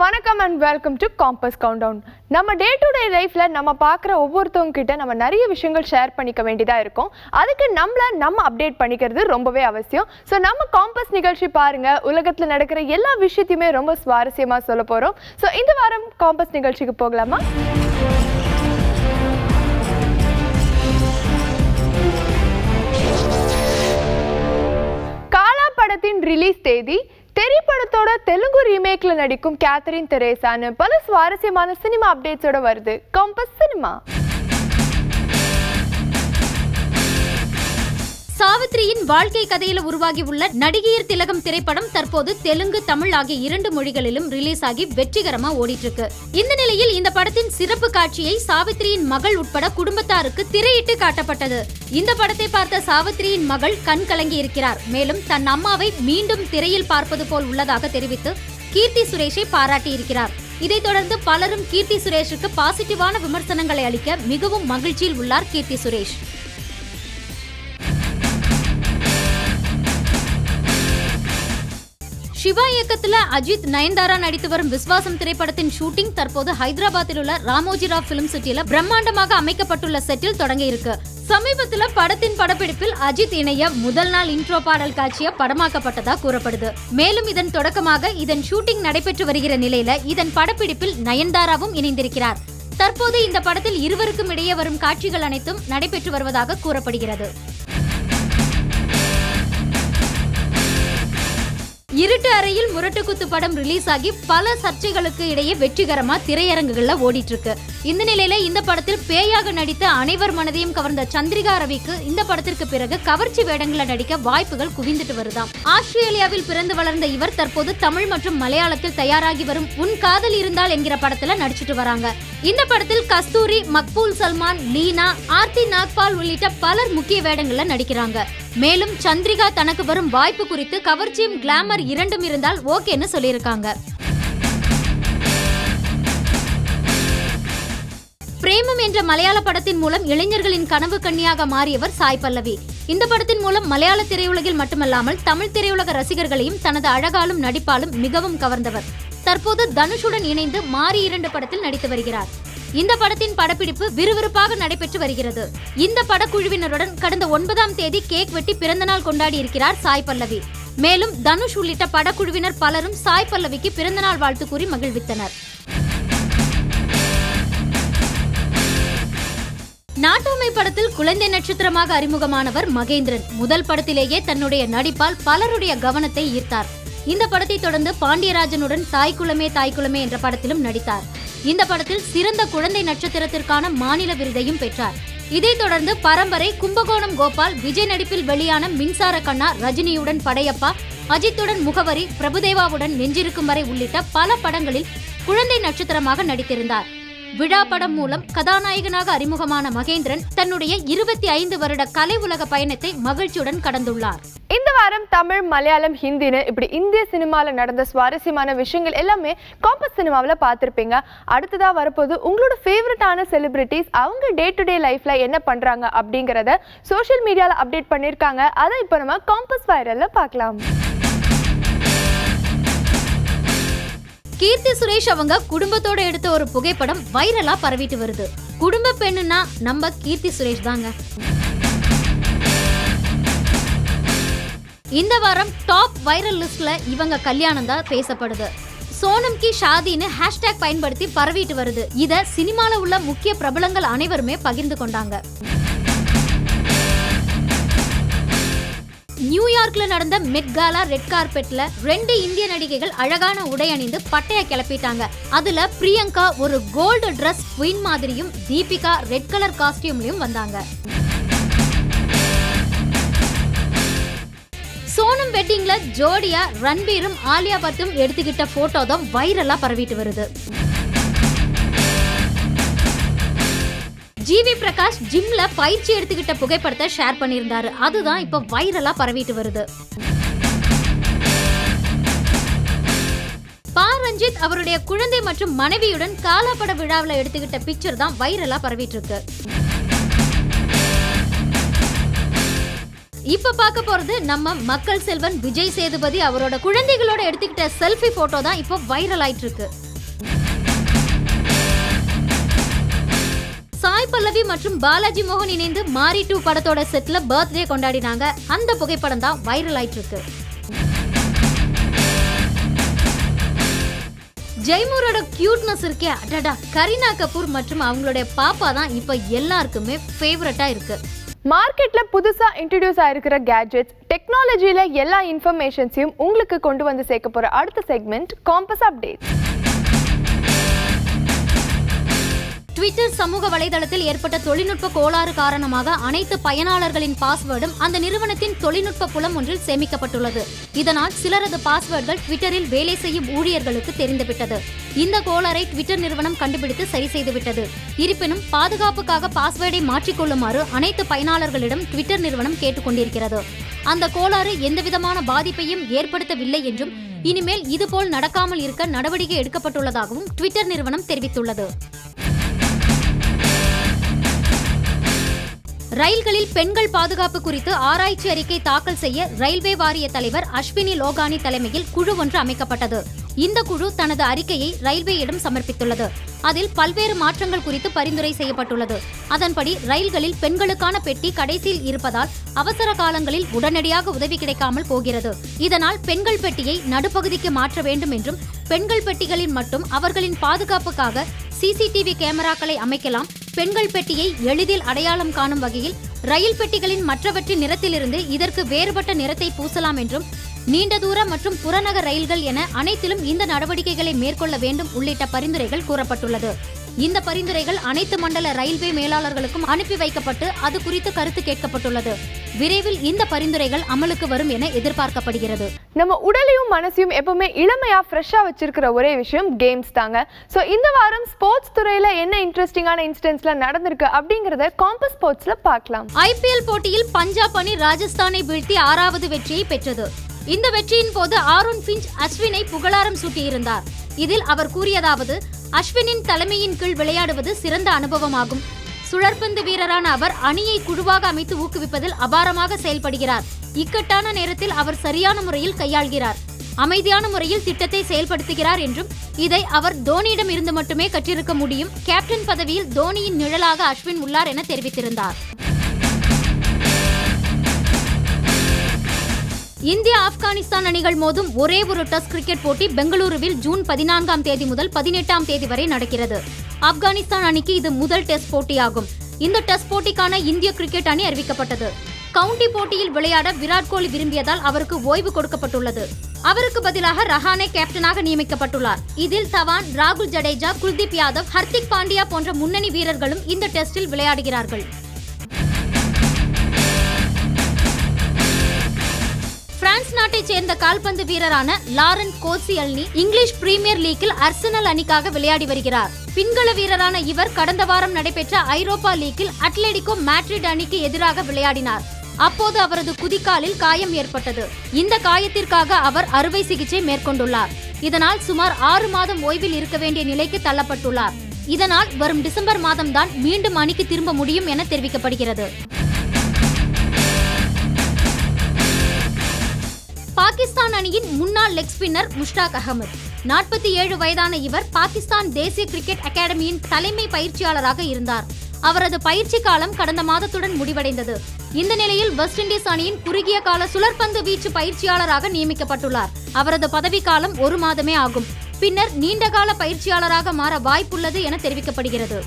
வணக்கம் and welcome to campus countdown நம்ம day to day லைஃப்ல நம்ம பார்க்குற ஒவ்வொருத்தவங்க கிட்ட நம்ம நிறைய விஷயங்கள் ஷேர் பண்ணிக்க வேண்டியதாக இருக்கும் அதுக்கு நம்மள நம்ம அப்டேட் பண்ணிக்கிறது ரொம்பவே அவசியம் ஸோ நம்ம காம்பஸ் நிகழ்ச்சி பாருங்க உலகத்தில் நடக்கிற எல்லா விஷயத்தையுமே ரொம்ப சுவாரஸ்யமாக சொல்ல போகிறோம் ஸோ இந்த வாரம் காம்பஸ் நிகழ்ச்சிக்கு போகலாமா காலா படத்தின் ரிலீஸ் தேதி தெரி படத்தோட தெலுங்கு ரீமேக்ல நடிக்கும் கேத்தரின் தெரேசான்னு பல சுவாரஸ்யமான சினிமா அப்டேட்ஸோட வருது காம்பஸ் சினிமா சாவித்ரியின் வாழ்க்கை கதையில உருவாகி உள்ள நடிகையர் திலகம் திரைப்படம் தற்போது தெலுங்கு தமிழ் ஆகிய இரண்டு மொழிகளிலும் ரிலீஸ் ஆகி வெற்றிகரமா ஓடிட்டு இருக்கு இந்த நிலையில் இந்த படத்தின் சிறப்பு காட்சியை சாவித்ரியின் மகள் உட்பட குடும்பத்தாருக்கு திரையிட்டு காட்டப்பட்டது இந்த படத்தை பார்த்த சாவித்ரியின் மகள் கண் கலங்கி இருக்கிறார் மேலும் தன் அம்மாவை மீண்டும் திரையில் பார்ப்பது போல் உள்ளதாக தெரிவித்து கீர்த்தி சுரேஷை பாராட்டி இருக்கிறார் இதைத் தொடர்ந்து பலரும் கீர்த்தி சுரேஷுக்கு பாசிட்டிவான விமர்சனங்களை அளிக்க மிகவும் மகிழ்ச்சியில் உள்ளார் கீர்த்தி சுரேஷ் சிவா இயக்கத்துல அஜித் நயன்தாரா நடித்து வரும் விஸ்வாசம் திரைப்படத்தின் ஷூட்டிங் தற்போது ஹைதராபாத்தில் உள்ள ராமோஜிராவ் பிலிம் சிட்டியில பிரம்மாண்டமாக அமைக்கப்பட்டுள்ள செட்டில் தொடங்கி இருக்கு சமீபத்துல படத்தின் படப்பிடிப்பில் அஜித் இணைய முதல் நாள் இன்ட்ரோ பாடல் காட்சிய படமாக்கப்பட்டதா கூறப்படுது மேலும் இதன் தொடக்கமாக இதன் ஷூட்டிங் நடைபெற்று வருகிற நிலையில இதன் படப்பிடிப்பில் நயன்தாராவும் இணைந்திருக்கிறார் தற்போது இந்த படத்தில் இருவருக்கும் இடையே வரும் காட்சிகள் அனைத்தும் நடைபெற்று வருவதாக கூறப்படுகிறது இருட்டு அறையில் முரட்டுக்குத்து படம் ரிலீஸ் ஆகி பல சர்ச்சைகளுக்கு இடையே வெற்றிகரமா திரையரங்குகள்ல ஓடிட்டு இருக்கு இந்த நிலையில இந்த படத்தில் பேயாக நடித்த அனைவர் மனதையும் கவர்ந்த சந்திரிகா ரவிக்கு இந்த படத்திற்கு பிறகு கவர்ச்சி வேடங்களை நடிக்க வாய்ப்புகள் குவிந்துட்டு வருதாம் ஆஸ்திரேலியாவில் பிறந்து வளர்ந்த இவர் தற்போது தமிழ் மற்றும் மலையாளத்தில் தயாராகி வரும் உன் காதல் இருந்தால் என்கிற படத்துல நடிச்சிட்டு வராங்க இந்த படத்தில் கஸ்தூரி மக்பூல் சல்மான் லீனா ஆர்த்தி நாக்பால் உள்ளிட்ட பலர் முக்கிய வேடங்கள்ல நடிக்கிறாங்க மேலும் சந்திரிகா தனக்கு வரும் வாய்ப்பு குறித்து கவர்ச்சியும் கிளாமர் இரண்டும் இருந்தால் ஓகேன்னு சொல்லியிருக்காங்க பிரேமம் என்ற மலையாள படத்தின் மூலம் இளைஞர்களின் கனவு கன்னியாக மாறியவர் சாய் பல்லவி இந்த படத்தின் மூலம் மலையாள திரையுலகில் மட்டுமல்லாமல் தமிழ் திரையுலக ரசிகர்களையும் தனது அழகாலும் நடிப்பாலும் மிகவும் கவர்ந்தவர் தற்போது தனுஷுடன் இணைந்து மாறி இரண்டு படத்தில் நடித்து வருகிறார் இந்த படத்தின் படப்பிடிப்பு விறுவிறுப்பாக நடைபெற்று வருகிறது இந்த படக்குழுவினருடன் கடந்த ஒன்பதாம் தேதி கேக் வெட்டி பிறந்தநாள் கொண்டாடி இருக்கிறார் சாய் பல்லவி மேலும் தனுஷ் உள்ளிட்ட படக்குழுவினர் பலரும் சாய் பல்லவிக்கு பிறந்தநாள் வாழ்த்து கூறி மகிழ்வித்தனர் நாட்டுமை படத்தில் குழந்தை நட்சத்திரமாக அறிமுகமானவர் மகேந்திரன் முதல் படத்திலேயே தன்னுடைய நடிப்பால் பலருடைய கவனத்தை ஈர்த்தார் இந்த படத்தை தொடர்ந்து பாண்டியராஜனுடன் தாய்க்குளமே தாய்க்குளமே என்ற படத்திலும் நடித்தார் இந்த படத்தில் சிறந்த குழந்தை நட்சத்திரத்திற்கான மாநில விருதையும் பெற்றார் இதைத் தொடர்ந்து பரம்பரை கும்பகோணம் கோபால் விஜய் நடிப்பில் வெளியான மின்சார கண்ணா ரஜினியுடன் படையப்பா அஜித்துடன் முகவரி பிரபுதேவாவுடன் நெஞ்சிருக்கும் வரை உள்ளிட்ட பல படங்களில் குழந்தை நட்சத்திரமாக நடித்திருந்தார் விழா படம் மூலம் கதாநாயகனாக அறிமுகமான மகேந்திரன் தன்னுடைய இருபத்தி ஐந்து வருட கலை உலக பயணத்தை மகிழ்ச்சியுடன் கடந்துள்ளார் இந்த வாரம் தமிழ் மலையாளம் ஹிந்தின்னு இப்படி இந்திய சினிமாவில் நடந்த சுவாரஸ்யமான விஷயங்கள் எல்லாமே காம்பஸ் சினிமாவில் பார்த்துருப்பீங்க அடுத்ததாக வரப்போது உங்களோட ஃபேவரட்டான செலிபிரிட்டிஸ் அவங்க டே டு டே லைஃப்பில் என்ன பண்ணுறாங்க அப்படிங்கிறத சோஷியல் மீடியாவில் அப்டேட் பண்ணியிருக்காங்க அதை இப்போ நம்ம காம்பஸ் வைரலில் பார்க்கலாம் கீர்த்தி சுரேஷ் அவங்க குடும்பத்தோட எடுத்த ஒரு புகைப்படம் வைரலா பரவிட்டு வருது குடும்ப பெண்ணுனா நம்ம கீர்த்தி சுரேஷ் தாங்க இந்த வாரம் டாப் வைரல் லிஸ்ட்ல இவங்க கல்யாணம் தான் பேசப்படுது சோனம் கி ஷாதின்னு ஹேஷ்டேக் பயன்படுத்தி பரவிட்டு வருது இத சினிமால உள்ள முக்கிய பிரபலங்கள் அனைவருமே பகிர்ந்து கொண்டாங்க நியூயார்க்ல நடந்த மெட் காலா ரெட் கார்பெட்ல ரெண்டு இந்திய நடிகைகள் அழகான உடை அணிந்து பட்டைய கிளப்பிட்டாங்க அதுல பிரியங்கா ஒரு கோல்டு Dress குயின் மாதிரியும் தீபிகா ரெட் கலர் காஸ்டியூம்லயும் வந்தாங்க சோனம் வெட்டிங்ல ஜோடியா ரன்பீரும் ஆலியா பட்டும் எடுத்துக்கிட்ட போட்டோ தான் வைரலா பரவிட்டு வருது ஜிவி பிரகாஷ் ஜிம்ல பயிற்சி எடுத்துக்கிட்ட புகைப்படத்தை ஷேர் பண்ணியிருந்தாரு அதுதான் இப்ப வைரலா பரவிட்டு வருது பா ரஞ்சித் அவருடைய குழந்தை மற்றும் மனைவியுடன் காலாப்பட விழாவில் எடுத்துக்கிட்ட பிக்சர் தான் வைரலா பரவிட்டு இருக்கு இப்ப பார்க்க போறது நம்ம மக்கள் செல்வன் விஜய் சேதுபதி அவரோட குழந்தைகளோட எடுத்துக்கிட்ட செல்ஃபி போட்டோ தான் இப்போ வைரல் ஆயிட்டு இருக்கு சாய் பல்லவி மற்றும் பாலாஜி மோகன் இணைந்து மாரி டூ படத்தோட செட்ல பர்த்டே கொண்டாடினாங்க அந்த புகைப்படம் தான் வைரல் ஆயிட்டு இருக்கு ஜெய்மூரோட கியூட்னஸ் இருக்கே அடடா கரீனா கபூர் மற்றும் அவங்களுடைய பாப்பா தான் இப்போ எல்லாருக்குமே ஃபேவரட்டா இருக்கு மார்க்கெட்ல புதுசா இன்ட்ரடியூஸ் ஆயிருக்கிற கேட்ஜெட்ஸ் டெக்னாலஜியில எல்லா இன்ஃபர்மேஷன்ஸையும் உங்களுக்கு கொண்டு வந்து சேர்க்க போற அடுத்த செக்மெண்ட் காம்பஸ் அப்டேட் ட்விட்டர் சமூக வலைதளத்தில் ஏற்பட்ட தொழில்நுட்ப கோளாறு காரணமாக அனைத்து பயனாளர்களின் பாஸ்வேர்டும் அந்த நிறுவனத்தின் தொழில்நுட்ப புலம் ஒன்றில் சேமிக்கப்பட்டுள்ளது இதனால் சிலரது பாஸ்வேர்டுகள் ட்விட்டரில் வேலை செய்யும் ஊழியர்களுக்கு தெரிந்துவிட்டது இந்த கோளாறை ட்விட்டர் நிறுவனம் கண்டுபிடித்து சரி செய்துவிட்டது இருப்பினும் பாதுகாப்புக்காக பாஸ்வேர்டை மாற்றிக்கொள்ளுமாறு அனைத்து பயனாளர்களிடம் ட்விட்டர் நிறுவனம் கேட்டுக்கொண்டிருக்கிறது அந்த கோளாறு எந்தவிதமான பாதிப்பையும் ஏற்படுத்தவில்லை என்றும் இனிமேல் இதுபோல் நடக்காமல் இருக்க நடவடிக்கை எடுக்கப்பட்டுள்ளதாகவும் ட்விட்டர் நிறுவனம் தெரிவித்துள்ளது ரயில்களில் பெண்கள் பாதுகாப்பு குறித்து ஆராய்ச்சி அறிக்கை தாக்கல் செய்ய ரயில்வே வாரிய தலைவர் அஸ்வினி லோகானி தலைமையில் குழு ஒன்று அமைக்கப்பட்டது இந்த குழு தனது அறிக்கையை ரயில்வேயிடம் சமர்ப்பித்துள்ளது அதில் பல்வேறு மாற்றங்கள் குறித்து பரிந்துரை செய்யப்பட்டுள்ளது அதன்படி ரயில்களில் பெண்களுக்கான பெட்டி கடைசியில் இருப்பதால் அவசர காலங்களில் உடனடியாக உதவி கிடைக்காமல் போகிறது இதனால் பெண்கள் பெட்டியை நடுப்பகுதிக்கு மாற்ற வேண்டும் என்றும் பெண்கள் பெட்டிகளில் மட்டும் அவர்களின் பாதுகாப்புக்காக சிசிடிவி கேமராக்களை அமைக்கலாம் பெண்கள் பெட்டியை எளிதில் அடையாளம் காணும் வகையில் ரயில் பெட்டிகளின் மற்றவற்றின் நிறத்திலிருந்து இதற்கு வேறுபட்ட நிறத்தை பூசலாம் என்றும் நீண்ட தூர மற்றும் புறநகர் ரயில்கள் என அனைத்திலும் இந்த நடவடிக்கைகளை மேற்கொள்ள வேண்டும் உள்ளிட்ட பரிந்துரைகள் கூறப்பட்டுள்ளது இந்த பரிந்துரைகள் அனைத்து மண்டல ரயில்வே மேலாளர்களுக்கும் அனுப்பி வைக்கப்பட்டு அது குறித்து கருத்து கேட்கப்பட்டுள்ளது விரைவில் இந்த பரிந்துரைகள் அமலுக்கு வரும் என எதிர்பார்க்கப்படுகிறது நம்ம உடலையும் மனசையும் எப்பவுமே இளமையா ஃப்ரெஷ்ஷா வச்சிருக்கிற ஒரே விஷயம் கேம்ஸ் தாங்க ஸோ இந்த வாரம் ஸ்போர்ட்ஸ் துறையில என்ன இன்ட்ரெஸ்டிங்கான இன்சிடென்ட்ஸ்லாம் நடந்திருக்கு அப்படிங்கறத காம்பஸ் ஸ்போர்ட்ஸ்ல பார்க்கலாம் ஐபிஎல் போட்டியில் பஞ்சாப் அணி ராஜஸ்தானை வீழ்த்தி ஆறாவது வெற்றியை பெற்றது இந்த வெற்றியின் போது ஆரோன் பிஞ்ச் அஸ்வினை புகழாரம் சூட்டியிருந்தார் இதில் அவர் கூறியதாவது அஸ்வினின் தலைமையின் கீழ் விளையாடுவது சிறந்த அனுபவமாகும் சுழற்பந்து வீரரான அவர் அணியை குழுவாக அமைத்து ஊக்குவிப்பதில் அபாரமாக செயல்படுகிறார் இக்கட்டான நேரத்தில் அவர் சரியான முறையில் கையாள்கிறார் அமைதியான முறையில் திட்டத்தை செயல்படுத்துகிறார் என்றும் இதை அவர் தோனியிடம் இருந்து மட்டுமே கற்றிருக்க முடியும் கேப்டன் பதவியில் தோனியின் நிழலாக அஸ்வின் உள்ளார் என தெரிவித்திருந்தார் இந்தியா ஆப்கானிஸ்தான் அணிகள் மோதும் ஒரே ஒரு டெஸ்ட் கிரிக்கெட் போட்டி பெங்களூருவில் ஜூன் பதினான்காம் தேதி முதல் பதினெட்டாம் தேதி வரை நடக்கிறது ஆப்கானிஸ்தான் அணிக்கு இது முதல் டெஸ்ட் போட்டியாகும் இந்த டெஸ்ட் போட்டிக்கான இந்திய கிரிக்கெட் அணி அறிவிக்கப்பட்டது கவுண்டி போட்டியில் விளையாட விராட் கோலி விரும்பியதால் அவருக்கு ஓய்வு கொடுக்கப்பட்டுள்ளது அவருக்கு பதிலாக ரஹானே கேப்டனாக நியமிக்கப்பட்டுள்ளார் இதில் தவான் ராகுல் ஜடேஜா குல்தீப் யாதவ் ஹர்திக் பாண்டியா போன்ற முன்னணி வீரர்களும் இந்த டெஸ்டில் விளையாடுகிறார்கள் பிரான்ஸ் நாட்டைச் சேர்ந்த கால்பந்து வீரரான லாரன் கோசியல்னி இங்கிலீஷ் பிரீமியர் லீக்கில் அர்சனல் அணிக்காக விளையாடி வருகிறார் பின்கள வீரரான இவர் கடந்த வாரம் நடைபெற்ற ஐரோப்பா லீக்கில் அட்லெடிகோ மேட்ரிட் அணிக்கு எதிராக விளையாடினார் அப்போது அவரது குதிக்காலில் காயம் ஏற்பட்டது இந்த காயத்திற்காக அவர் அறுவை சிகிச்சை மேற்கொண்டுள்ளார் இதனால் சுமார் ஆறு மாதம் ஓய்வில் இருக்க வேண்டிய நிலைக்கு தள்ளப்பட்டுள்ளார் இதனால் வரும் டிசம்பர் மாதம்தான் மீண்டும் அணிக்கு திரும்ப முடியும் என தெரிவிக்கப்படுகிறது பாகிஸ்தான் அணியின் முன்னாள் லெக் ஸ்பின்னர் முஷ்டாக் அகமது நாற்பத்தி ஏழு வயதான இவர் பாகிஸ்தான் தேசிய கிரிக்கெட் அகாடமியின் தலைமை பயிற்சியாளராக இருந்தார் அவரது பயிற்சி காலம் கடந்த மாதத்துடன் முடிவடைந்தது இந்த நிலையில் வெஸ்ட் இண்டீஸ் அணியின் குறுகிய கால சுழற்பந்து வீச்சு பயிற்சியாளராக நியமிக்கப்பட்டுள்ளார் அவரது பதவிக்காலம் ஒரு மாதமே ஆகும் பின்னர் நீண்டகால பயிற்சியாளராக மாற வாய்ப்புள்ளது என தெரிவிக்கப்படுகிறது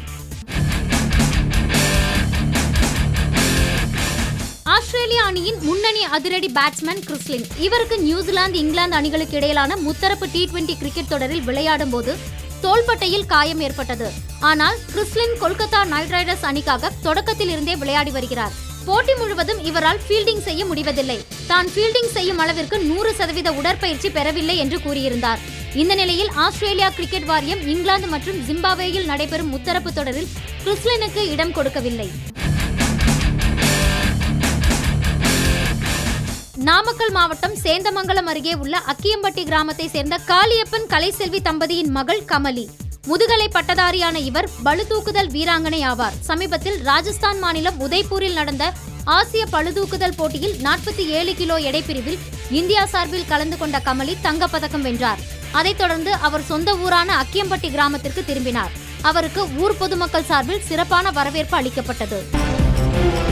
ஆஸ்திரேலிய அணியின் முன்னணி அதிரடி பேட்ஸ்மேன் கிறிஸ்லின் இவருக்கு நியூசிலாந்து இங்கிலாந்து அணிகளுக்கு இடையிலான முத்தரப்பு டி டுவெண்டி கிரிக்கெட் தொடரில் விளையாடும் போது தோள்பட்டையில் காயம் ஏற்பட்டது ஆனால் கிறிஸ்லின் கொல்கத்தா நைட் ரைடர்ஸ் அணிக்காக தொடக்கத்தில் இருந்தே விளையாடி வருகிறார் போட்டி முழுவதும் இவரால் ஃபீல்டிங் செய்ய முடிவதில்லை தான் ஃபீல்டிங் செய்யும் அளவிற்கு நூறு சதவீத உடற்பயிற்சி பெறவில்லை என்று கூறியிருந்தார் இந்த நிலையில் ஆஸ்திரேலியா கிரிக்கெட் வாரியம் இங்கிலாந்து மற்றும் ஜிம்பாப்வேயில் நடைபெறும் முத்தரப்பு தொடரில் கிறிஸ்லினுக்கு இடம் கொடுக்கவில்லை நாமக்கல் மாவட்டம் சேந்தமங்கலம் அருகே உள்ள அக்கியம்பட்டி கிராமத்தை சேர்ந்த காளியப்பன் கலைசெல்வி தம்பதியின் மகள் கமலி முதுகலை பட்டதாரியான இவர் பளுதூக்குதல் வீராங்கனை ஆவார் சமீபத்தில் ராஜஸ்தான் மாநிலம் உதய்பூரில் நடந்த ஆசிய பளுதூக்குதல் போட்டியில் நாற்பத்தி ஏழு கிலோ எடை பிரிவில் இந்தியா சார்பில் கலந்து கொண்ட கமலி தங்கப்பதக்கம் வென்றார் அதைத் தொடர்ந்து அவர் சொந்த ஊரான அக்கியம்பட்டி கிராமத்திற்கு திரும்பினார் அவருக்கு ஊர் பொதுமக்கள் சார்பில் சிறப்பான வரவேற்பு அளிக்கப்பட்டது